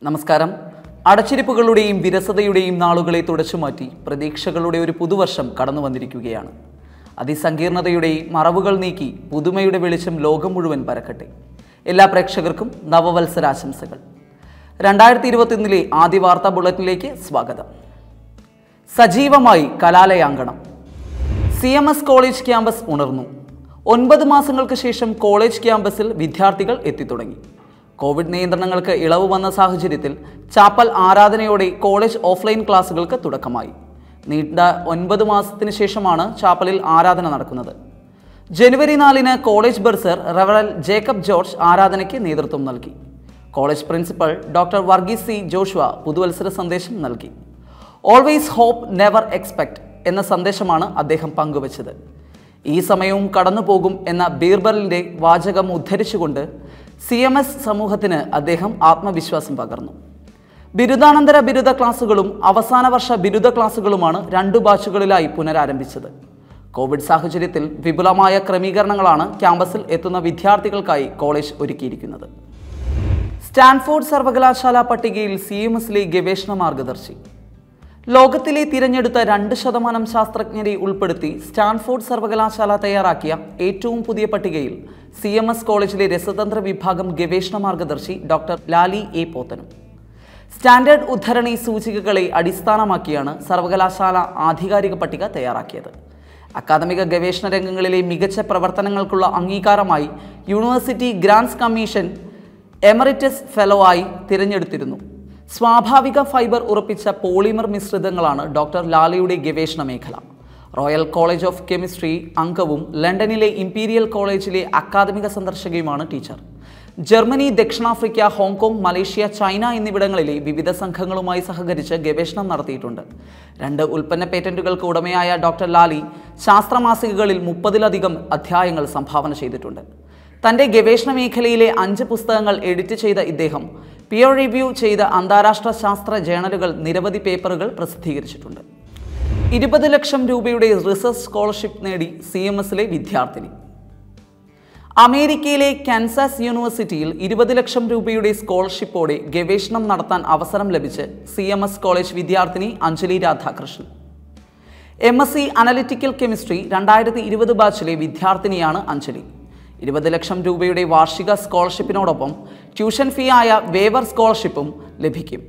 നമസ്കാരം അടച്ചിരിപ്പുകളുടെയും വിരസതയുടെയും നാളുകളെ തുടച്ചുമാറ്റി പ്രതീക്ഷകളുടെ ഒരു പുതുവർഷം കടന്നു വന്നിരിക്കുകയാണ് അതിസങ്കീർണതയുടെ മറവുകൾ നീക്കി പുതുമയുടെ വെളിച്ചം ലോകം മുഴുവൻ പരക്കട്ടെ എല്ലാ പ്രേക്ഷകർക്കും നവവത്സരാശംസകൾ രണ്ടായിരത്തി ഇരുപത്തിയൊന്നിലെ ആദ്യ വാർത്താ ബുള്ളറ്റിനിലേക്ക് സ്വാഗതം സജീവമായി കലാലയാങ്കണം C M S college campus ഉണർന്നു ഒൻപത് മാസങ്ങൾക്ക് ശേഷം കോളേജ് ക്യാമ്പസിൽ വിദ്യാർത്ഥികൾ എത്തിത്തുടങ്ങി കോവിഡ് നിയന്ത്രണങ്ങൾക്ക് ഇളവ് വന്ന സാഹചര്യത്തിൽ ചാപ്പൽ ആരാധനയോടെ കോളേജ് ഓഫ്ലൈൻ ക്ലാസുകൾക്ക് തുടക്കമായി നീണ്ട ഒൻപത് മാസത്തിന് ശേഷമാണ് ചാപ്പലിൽ ആരാധന നടക്കുന്നത് ജനുവരി നാലിന് കോളേജ് ബർസർ റവറൽ ജേക്കബ് ജോർജ് ആരാധനയ്ക്ക് നേതൃത്വം നൽകി college principal doctor Varghese C Joshua പുതുവത്സര സന്ദേശം നൽകി ഓൾവേസ് ഹോപ്പ് നെവർ എക്സ്പെക്ട് എന്ന സന്ദേശമാണ് അദ്ദേഹം പങ്കുവച്ചത് ഈ സമയവും കടന്നു പോകും എന്ന ബീർബലിൻ്റെ വാചകം ഉദ്ധരിച്ചുകൊണ്ട് സി എം എസ് സമൂഹത്തിന് അദ്ദേഹം ആത്മവിശ്വാസം പകർന്നു ബിരുദാനന്തര ബിരുദ ക്ലാസുകളും അവസാന വർഷ ബിരുദ ക്ലാസുകളുമാണ് രണ്ടു ബാച്ചുകളിലായി പുനരാരംഭിച്ചത് കോവിഡ് സാഹചര്യത്തിൽ വിപുലമായ ക്രമീകരണങ്ങളാണ് ക്യാമ്പസിൽ എത്തുന്ന വിദ്യാർത്ഥികൾക്കായി കോളേജ് ഒരുക്കിയിരിക്കുന്നത് സ്റ്റാൻഫോർഡ് സർവകലാശാല പട്ടികയിൽ സി എം എസിലെ ഗവേഷണ മാർഗദർശി ലോകത്തിലെ തിരഞ്ഞെടുത്ത രണ്ട് ശതമാനം ശാസ്ത്രജ്ഞരെ ഉൾപ്പെടുത്തി സ്റ്റാൻഫോർഡ് സർവകലാശാല തയ്യാറാക്കിയ ഏറ്റവും പുതിയ പട്ടികയിൽ സി എം എസ് കോളേജിലെ രസതന്ത്ര വിഭാഗം ഗവേഷണ മാർഗദർശി ഡോക്ടർ ലാലി എ പോത്തനും സ്റ്റാൻഡേർഡ് ഉദ്ധരണി സൂചികകളെ അടിസ്ഥാനമാക്കിയാണ് സർവകലാശാല ആധികാരിക പട്ടിക തയ്യാറാക്കിയത് അക്കാദമിക ഗവേഷണ രംഗങ്ങളിലെ മികച്ച പ്രവർത്തനങ്ങൾക്കുള്ള അംഗീകാരമായി university grants commission emeritus fellow ആയി തിരഞ്ഞെടുത്തിരുന്നു സ്വാഭാവിക ഫൈബർ ഉറപ്പിച്ച പോളിമർ മിശ്രിതങ്ങളാണ് ഡോക്ടർ ലാലയുടെ ഗവേഷണ മേഖല റോയൽ കോളേജ് ഓഫ് കെമിസ്ട്രി അംഗവും ലണ്ടനിലെ ഇംപീരിയൽ കോളേജിലെ അക്കാദമിക സന്ദർശകയുമാണ് ടീച്ചർ ജർമ്മനി ദക്ഷിണാഫ്രിക്ക ഹോങ്കോങ് മലേഷ്യ ചൈന എന്നിവിടങ്ങളിലെ വിവിധ സംഘങ്ങളുമായി സഹകരിച്ച് ഗവേഷണം നടത്തിയിട്ടുണ്ട് രണ്ട് ഉൽപ്പന്ന പേറ്റന്റുകൾക്ക് ഉടമയായ ഡോക്ടർ ലാലി ശാസ്ത്രമാസികകളിൽ മുപ്പതിലധികം അധ്യായങ്ങൾ സംഭാവന ചെയ്തിട്ടുണ്ട് തൻ്റെ ഗവേഷണ മേഖലയിലെ അഞ്ച് പുസ്തകങ്ങൾ എഡിറ്റ് ചെയ്ത ഇദ്ദേഹം പിയർ റിവ്യൂ ചെയ്ത അന്താരാഷ്ട്ര ശാസ്ത്ര ജേണലുകൾ നിരവധി പേപ്പറുകൾ പ്രസിദ്ധീകരിച്ചിട്ടുണ്ട് ഇരുപത് ലക്ഷം രൂപയുടെ റിസർച്ച് സ്കോളർഷിപ്പ് നേടി സി എം എസിലെ വിദ്യാർത്ഥിനി അമേരിക്കയിലെ കാൻസാസ് യൂണിവേഴ്സിറ്റിയിൽ ഇരുപത് ലക്ഷം രൂപയുടെ സ്കോളർഷിപ്പോടെ ഗവേഷണം നടത്താൻ അവസരം ലഭിച്ച് സി എം എസ് കോളേജ് വിദ്യാർത്ഥിനി Anjali Radhakrishnan M S C analytical chemistry രണ്ടായിരത്തി ഇരുപത് ബാച്ചിലെ വിദ്യാർത്ഥിനിയാണ് അഞ്ജലി ഇരുപത് ലക്ഷം രൂപയുടെ വാർഷിക സ്കോളർഷിപ്പിനോടൊപ്പം ട്യൂഷൻ ഫീ ആയ വേവർ സ്കോളർഷിപ്പും ലഭിക്കും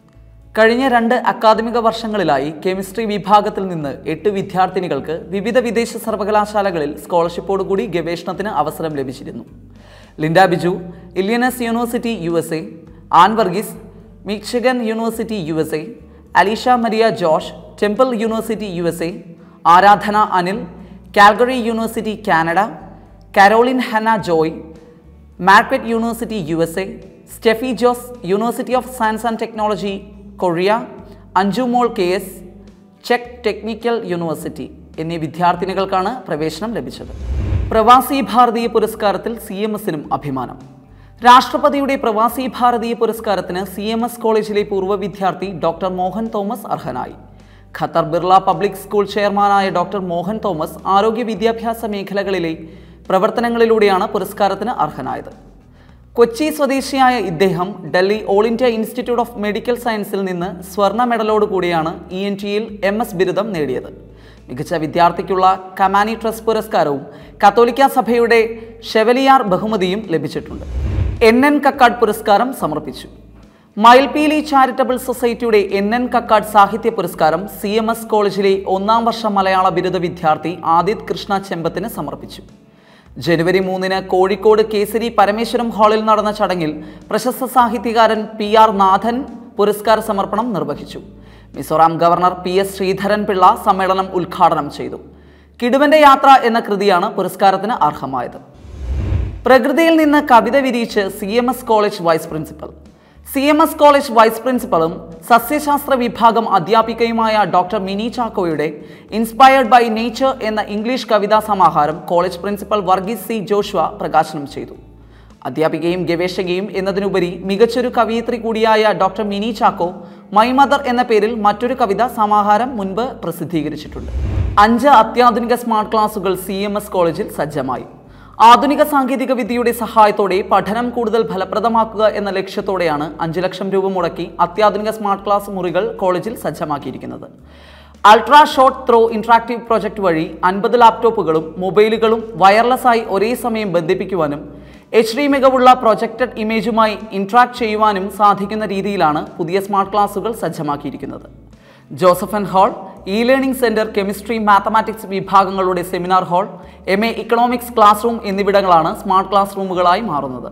കഴിഞ്ഞ രണ്ട് അക്കാദമിക വർഷങ്ങളിലായി കെമിസ്ട്രി വിഭാഗത്തിൽ നിന്ന് എട്ട് വിദ്യാർത്ഥിനികൾക്ക് വിവിധ വിദേശ സർവകലാശാലകളിൽ സ്കോളർഷിപ്പോടുകൂടി ഗവേഷണത്തിന് അവസരം ലഭിച്ചിരുന്നു Linda Biju Illinois university U S A Ann Varghese Michigan university U S A Alisha Maria George temple university U S A Aradhana Anil Calgary university Canada Caroline Hannah Joy Marquette university U S A Steffi Jose university of science and technology Korea Anjumol K S ചെക്ക് technical university എന്നീ വിദ്യാർത്ഥിനികൾക്കാണ് പ്രവേശനം ലഭിച്ചത് പ്രവാസി ഭാരതീയ പുരസ്കാരത്തിൽ C M എസിനും അഭിമാനം രാഷ്ട്രപതിയുടെ പ്രവാസി ഭാരതീയ പുരസ്കാരത്തിന് സി എം എസ് കോളേജിലെ പൂർവ്വ വിദ്യാർത്ഥി ഡോക്ടർ മോഹൻ തോമസ് അർഹനായി ഖത്തർ ബിർള പബ്ലിക് സ്കൂൾ ചെയർമാനായ ഡോക്ടർ മോഹൻ തോമസ് ആരോഗ്യ വിദ്യാഭ്യാസ മേഖലകളിലെ പ്രവർത്തനങ്ങളിലൂടെയാണ് പുരസ്കാരത്തിന് അർഹനായത് കൊച്ചി സ്വദേശിയായ ഇദ്ദേഹം Delhi all India institute of medical സയൻസിൽ നിന്ന് സ്വർണ്ണ മെഡലോട് കൂടിയാണ് ഇ എൻ ടിയിൽ എം എസ് ബിരുദം നേടിയത് മികച്ച വിദ്യാർത്ഥിക്കുള്ള കമാനി ട്രസ്റ്റ് പുരസ്കാരവും കത്തോലിക്ക സഭയുടെ ഷെവലിയാർ ബഹുമതിയും ലഭിച്ചിട്ടുണ്ട് എൻ എൻ കക്കാട് പുരസ്കാരം സമർപ്പിച്ചു മയിൽപീലി ചാരിറ്റബിൾ സൊസൈറ്റിയുടെ എൻ എൻ കക്കാട് സാഹിത്യ പുരസ്കാരം സി എം എസ് കോളേജിലെ ഒന്നാം വർഷ മലയാള ബിരുദ വിദ്യാർത്ഥി ആദിത് കൃഷ്ണ ചെമ്പത്തിന് സമർപ്പിച്ചു ജനുവരി മൂന്നിന് കോഴിക്കോട് കേസരി പരമേശ്വരം ഹാളിൽ നടന്ന ചടങ്ങിൽ പ്രശസ്ത സാഹിത്യകാരൻ പി ആർ നാഥൻ പുരസ്കാര സമർപ്പണം നിർവഹിച്ചു Mizoram governor P S Sreedharan Pillai സമ്മേളനം ഉദ്ഘാടനം ചെയ്തു കിടുവന്റെ യാത്ര എന്ന കൃതിയാണ് പുരസ്കാരത്തിന് അർഹമായത് പ്രകൃതിയിൽ നിന്ന് കവിത വിരിയിച്ച് C M S college vice principal C M S college vice പ്രിൻസിപ്പലും സസ്യശാസ്ത്ര വിഭാഗം അധ്യാപികയുമായ ഡോക്ടർ മിനി ചാക്കോയുടെ ഇൻസ്പയർഡ് ബൈ നേച്ചർ എന്ന ഇംഗ്ലീഷ് കവിതാ സമാഹാരം college principal Varghese C Joshua പ്രകാശനം ചെയ്തു അധ്യാപികയും ഗവേഷകയും എന്നതിനുപരി മികച്ചൊരു കവയിത്രി കൂടിയായ doctor Mini Chacko my mother എന്ന പേരിൽ മറ്റൊരു കവിതാ സമാഹാരം മുൻപ് പ്രസിദ്ധീകരിച്ചിട്ടുണ്ട് അഞ്ച് അത്യാധുനിക സ്മാർട്ട് ക്ലാസുകൾ സി എം എസ് കോളേജിൽ സജ്ജമായി ആധുനിക സാങ്കേതിക വിദ്യയുടെ സഹായത്തോടെ പഠനം കൂടുതൽ ഫലപ്രദമാക്കുക എന്ന ലക്ഷ്യത്തോടെയാണ് അഞ്ചു ലക്ഷം രൂപ മുടക്കി അത്യാധുനിക സ്മാർട്ട് ക്ലാസ് മുറികൾ കോളേജിൽ സജ്ജമാക്കിയിരിക്കുന്നത് ultra short throw interactive project വഴി അൻപത് ലാപ്ടോപ്പുകളും മൊബൈലുകളും വയർലെസ്സായി ഒരേ സമയം ബന്ധിപ്പിക്കുവാനും എച്ച് ഡി മികവുള്ള പ്രൊജക്റ്റഡ് ഇമേജുമായി ഇന്ററാക്ട് ചെയ്യുവാനും സാധിക്കുന്ന രീതിയിലാണ് പുതിയ സ്മാർട്ട് ക്ലാസുകൾ സജ്ജമാക്കിയിരിക്കുന്നത് ജോസഫൻ hall E learning centre chemistry mathematics വിഭാഗങ്ങളുടെ seminar hall M A economics class room എന്നിവിടങ്ങളാണ് സ്മാർട്ട് ക്ലാസ് റൂമുകളായി മാറുന്നത്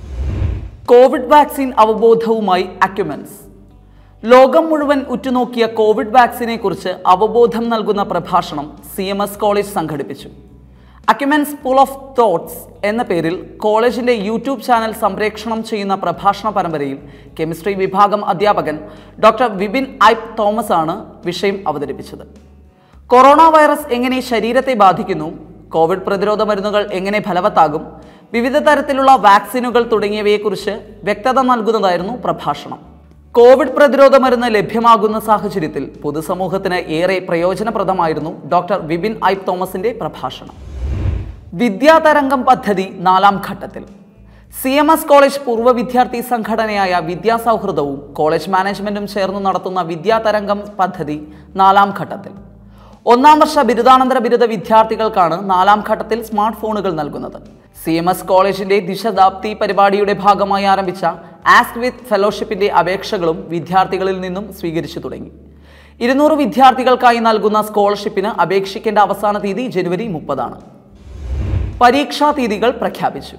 കോവിഡ് വാക്സിൻ അവബോധവുമായി അക്യുമെൻസ് ലോകം മുഴുവൻ ഉറ്റുനോക്കിയ കോവിഡ് വാക്സിനെ കുറിച്ച് അവബോധം നൽകുന്ന പ്രഭാഷണം സി എം എസ് കോളേജ് സംഘടിപ്പിച്ചു അക്യുമെൻസ് സ്കൂൾ ഓഫ് തോട്ട്സ് എന്ന പേരിൽ കോളേജിന്റെ യൂട്യൂബ് ചാനൽ സംപ്രേക്ഷണം ചെയ്യുന്ന പ്രഭാഷണ പരമ്പരയിൽ കെമിസ്ട്രി വിഭാഗം അധ്യാപകൻ ഡോക്ടർ വിപിൻ ഐപ് തോമസ് ആണ് വിഷയം അവതരിപ്പിച്ചത് കൊറോണ വൈറസ് എങ്ങനെ ശരീരത്തെ ബാധിക്കുന്നു കോവിഡ് പ്രതിരോധ മരുന്നുകൾ എങ്ങനെ ഫലവത്താകും വിവിധ തരത്തിലുള്ള വാക്സിനുകൾ തുടങ്ങിയവയെക്കുറിച്ച് വ്യക്തത നൽകുന്നതായിരുന്നു പ്രഭാഷണം കോവിഡ് പ്രതിരോധ മരുന്ന് ലഭ്യമാകുന്ന സാഹചര്യത്തിൽ പൊതുസമൂഹത്തിന് ഏറെ പ്രയോജനപ്രദമായിരുന്നു ഡോക്ടർ വിപിൻ ഐപ് തോമസിന്റെ പ്രഭാഷണം വിദ്യാതരംഗം പദ്ധതി നാലാം ഘട്ടത്തിൽ സി എം എസ് കോളേജ് പൂർവ്വ വിദ്യാർത്ഥി സംഘടനയായ വിദ്യാസൗഹൃദവും കോളേജ് മാനേജ്മെന്റും ചേർന്ന് നടത്തുന്ന വിദ്യാതരംഗം പദ്ധതി നാലാം ഘട്ടത്തിൽ ഒന്നാം വർഷ ബിരുദാനന്തര ബിരുദ വിദ്യാർത്ഥികൾക്കാണ് നാലാം ഘട്ടത്തിൽ സ്മാർട്ട് ഫോണുകൾ നൽകുന്നത് സി എം എസ് കോളേജിന്റെ ദിശദാപ്തി പരിപാടിയുടെ ഭാഗമായി ആരംഭിച്ച ആസ്ക് വിത്ത് ഫെലോഷിപ്പിന്റെ അപേക്ഷകളും വിദ്യാർത്ഥികളിൽ നിന്നും സ്വീകരിച്ചു തുടങ്ങി ഇരുന്നൂറ് വിദ്യാർത്ഥികൾക്കായി നൽകുന്ന സ്കോളർഷിപ്പിന് അപേക്ഷിക്കേണ്ട അവസാന തീയതി ജനുവരി മുപ്പതാണ് പരീക്ഷാ തീയതികൾ പ്രഖ്യാപിച്ചു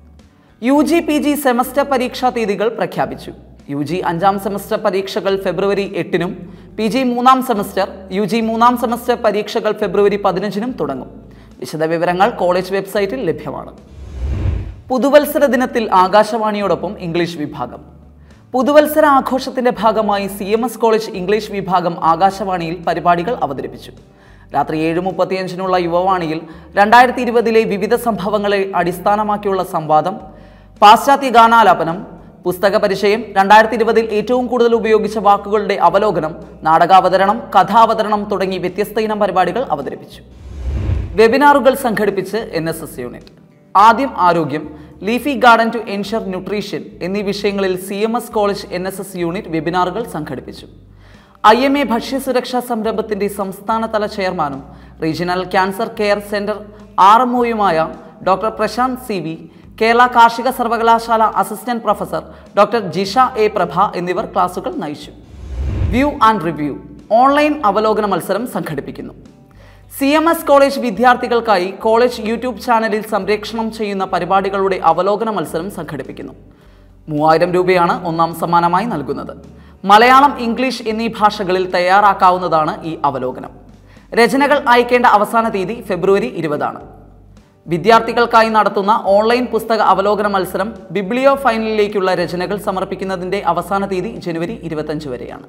U G P G semester പരീക്ഷാ തീയതികൾ പ്രഖ്യാപിച്ചു യു ജി അഞ്ചാം സെമസ്റ്റർ പരീക്ഷകൾ ഫെബ്രുവരി എട്ടിനും പി ജി മൂന്നാം സെമസ്റ്റർ യു ജി മൂന്നാം സെമസ്റ്റർ പരീക്ഷകൾ ഫെബ്രുവരി പതിനഞ്ചിനും തുടങ്ങും വിശദവിവരങ്ങൾ കോളേജ് വെബ്സൈറ്റിൽ ലഭ്യമാണ് പുതുവത്സര ദിനത്തിൽ ആകാശവാണിയോടൊപ്പം ഇംഗ്ലീഷ് വിഭാഗം പുതുവത്സര ആഘോഷത്തിന്റെ ഭാഗമായി C M S college English വിഭാഗം ആകാശവാണിയിൽ പരിപാടികൾ അവതരിപ്പിച്ചു രാത്രി ഏഴ് മുപ്പത്തിയഞ്ചിനുള്ള യുവവാണിയിൽ രണ്ടായിരത്തി ഇരുപതിലെ വിവിധ സംഭവങ്ങളെ അടിസ്ഥാനമാക്കിയുള്ള സംവാദം പാശ്ചാത്യ ഗാനാലാപനം പുസ്തക പരിചയം രണ്ടായിരത്തി ഇരുപതിൽ ഏറ്റവും കൂടുതൽ ഉപയോഗിച്ച വാക്കുകളുടെ അവലോകനം നാടകാവതരണം കഥാവതരണം തുടങ്ങി വ്യത്യസ്ത ഇനം പരിപാടികൾ അവതരിപ്പിച്ചു വെബിനാറുകൾ സംഘടിപ്പിച്ച് എൻ എസ് എസ് യൂണിറ്റ് ആദ്യം ആരോഗ്യം leafy garden to ensure nutrition എന്നീ വിഷയങ്ങളിൽ C M S college N S S unit വെബിനാറുകൾ സംഘടിപ്പിച്ചു ഐ എം എ ഭക്ഷ്യസുരക്ഷാ സംരംഭത്തിന്റെ സംസ്ഥാനതല ചെയർമാനും regional cancer care centre R M ഒയുമായ doctor Prashanth C V Kerala കാർഷിക സർവകലാശാല assistant professor doctor Jisha A Prabha എന്നിവർ ക്ലാസുകൾ നയിച്ചു വ്യൂ ആൻഡ് റിവ്യൂ ഓൺലൈൻ അവലോകന മത്സരം സംഘടിപ്പിക്കുന്നു സി എം എസ് കോളേജ് വിദ്യാർത്ഥികൾക്കായി കോളേജ് യൂട്യൂബ് ചാനലിൽ സംപ്രേക്ഷണം ചെയ്യുന്ന പരിപാടികളുടെ അവലോകന മത്സരം സംഘടിപ്പിക്കുന്നു മൂവായിരം രൂപയാണ് ഒന്നാം സമ്മാനമായി നൽകുന്നത് മലയാളം ഇംഗ്ലീഷ് എന്നീ ഭാഷകളിൽ തയ്യാറാക്കാവുന്നതാണ് ഈ അവലോകനം രചനകൾ അയക്കേണ്ട അവസാന തീയതി ഫെബ്രുവരി ഇരുപതാണ് വിദ്യാർത്ഥികൾക്കായി നടത്തുന്ന ഓൺലൈൻ പുസ്തക അവലോകന മത്സരം ബിബ്ലിയോ ഫൈനലിലേക്കുള്ള രചനകൾ സമർപ്പിക്കുന്നതിന്റെ അവസാന തീയതി ജനുവരി ഇരുപത്തഞ്ച് വരെയാണ്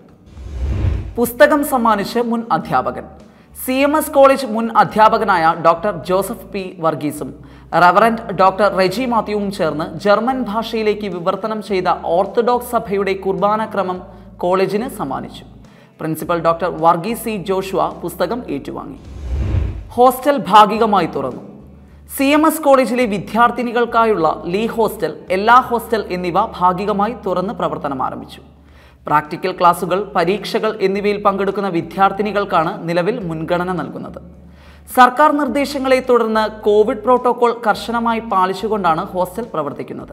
പുസ്തകം സമ്മാനിച്ച് മുൻ അധ്യാപകൻ സി എം എസ് കോളേജ് മുൻ അധ്യാപകനായ ഡോക്ടർ ജോസഫ് പി വർഗീസും റവറന്റ് ഡോക്ടർ റെജി മാത്യുവും ചേർന്ന് ജർമ്മൻ ഭാഷയിലേക്ക് വിവർത്തനം ചെയ്ത ഓർത്തഡോക്സ് സഭയുടെ കുർബാന ക്രമം കോളേജിന് സമ്മാനിച്ചു principal doctor Varghese C Joshua പുസ്തകം ഏറ്റുവാങ്ങി ഹോസ്റ്റൽ ഭാഗികമായി തുറന്നു സി എം എസ് കോളേജിലെ വിദ്യാർത്ഥിനികൾക്കായുള്ള ലീ ഹോസ്റ്റൽ എല്ലാ ഹോസ്റ്റൽ എന്നിവ ഭാഗികമായി തുറന്ന് പ്രവർത്തനം ആരംഭിച്ചു പ്രാക്ടിക്കൽ ക്ലാസുകൾ പരീക്ഷകൾ എന്നിവയിൽ പങ്കെടുക്കുന്ന വിദ്യാർത്ഥിനികൾക്കാണ് നിലവിൽ മുൻഗണന നൽകുന്നത് സർക്കാർ നിർദ്ദേശങ്ങളെ തുടർന്ന് കോവിഡ് പ്രോട്ടോകോൾ കർശനമായി പാലിച്ചുകൊണ്ടാണ് ഹോസ്റ്റൽ പ്രവർത്തിക്കുന്നത്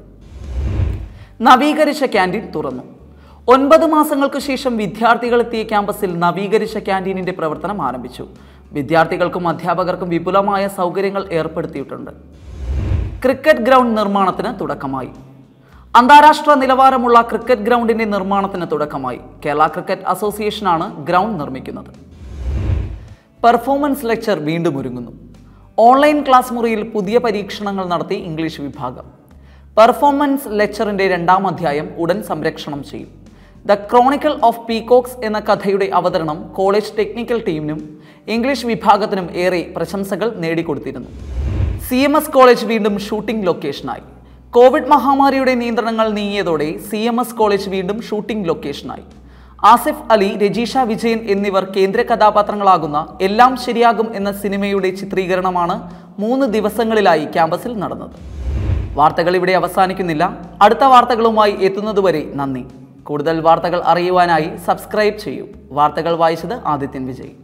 നവീകരിച്ച ക്യാൻറ്റീൻ തുറന്നു ഒൻപത് മാസങ്ങൾക്ക് ശേഷം വിദ്യാർത്ഥികൾ എത്തിയ ക്യാമ്പസിൽ നവീകരിച്ച ക്യാൻറ്റീനിന്റെ പ്രവർത്തനം ആരംഭിച്ചു വിദ്യാർത്ഥികൾക്കും അധ്യാപകർക്കും വിപുലമായ സൗകര്യങ്ങൾ ഏർപ്പെടുത്തിയിട്ടുണ്ട് ക്രിക്കറ്റ് ഗ്രൗണ്ട് നിർമ്മാണത്തിന് തുടക്കമായി അന്താരാഷ്ട്ര നിലവാരമുള്ള ക്രിക്കറ്റ് ഗ്രൗണ്ടിന്റെ നിർമ്മാണത്തിന് തുടക്കമായി കേരള ക്രിക്കറ്റ് അസോസിയേഷനാണ് ഗ്രൗണ്ട് നിർമ്മിക്കുന്നത് പെർഫോമൻസ് ലെക്ചർ വീണ്ടും ഒരുങ്ങുന്നു ഓൺലൈൻ ക്ലാസ് മുറിയിൽ പുതിയ പരീക്ഷണങ്ങൾ നടത്തി ഇംഗ്ലീഷ് വിഭാഗം പെർഫോമൻസ് ലെക്ചറിന്റെ രണ്ടാം അധ്യായം ഉടൻ സംരക്ഷണം ചെയ്യും ദ ക്രോണിക്കൽ ഓഫ് പീകോക്സ് എന്ന കഥയുടെ അവതരണം കോളേജ് ടെക്നിക്കൽ ടീമിനും ഇംഗ്ലീഷ് വിഭാഗത്തിനും ഏറെ പ്രശംസകൾ നേടിക്കൊടുത്തിരുന്നു സി എം എസ് കോളേജ് വീണ്ടും ഷൂട്ടിംഗ് ലൊക്കേഷനായി കോവിഡ് മഹാമാരിയുടെ നിയന്ത്രണങ്ങൾ നീങ്ങിയതോടെ സി എം എസ് കോളേജ് വീണ്ടും ഷൂട്ടിംഗ് ലൊക്കേഷനായി ആസിഫ് അലി രജീഷ വിജയൻ എന്നിവർ കേന്ദ്ര കഥാപാത്രങ്ങളാകുന്ന എല്ലാം ശരിയാകും എന്ന സിനിമയുടെ ചിത്രീകരണമാണ് മൂന്ന് ദിവസങ്ങളിലായി ക്യാമ്പസിൽ നടന്നത് വാർത്തകൾ ഇവിടെ അവസാനിക്കുന്നില്ല അടുത്ത വാർത്തകളുമായി എത്തുന്നതുവരെ നന്ദി കൂടുതൽ വാർത്തകൾ അറിയുവാനായി സബ്സ്ക്രൈബ് ചെയ്യൂ വാർത്തകൾ വായിച്ചത് ആദിത്യൻ വിജയ്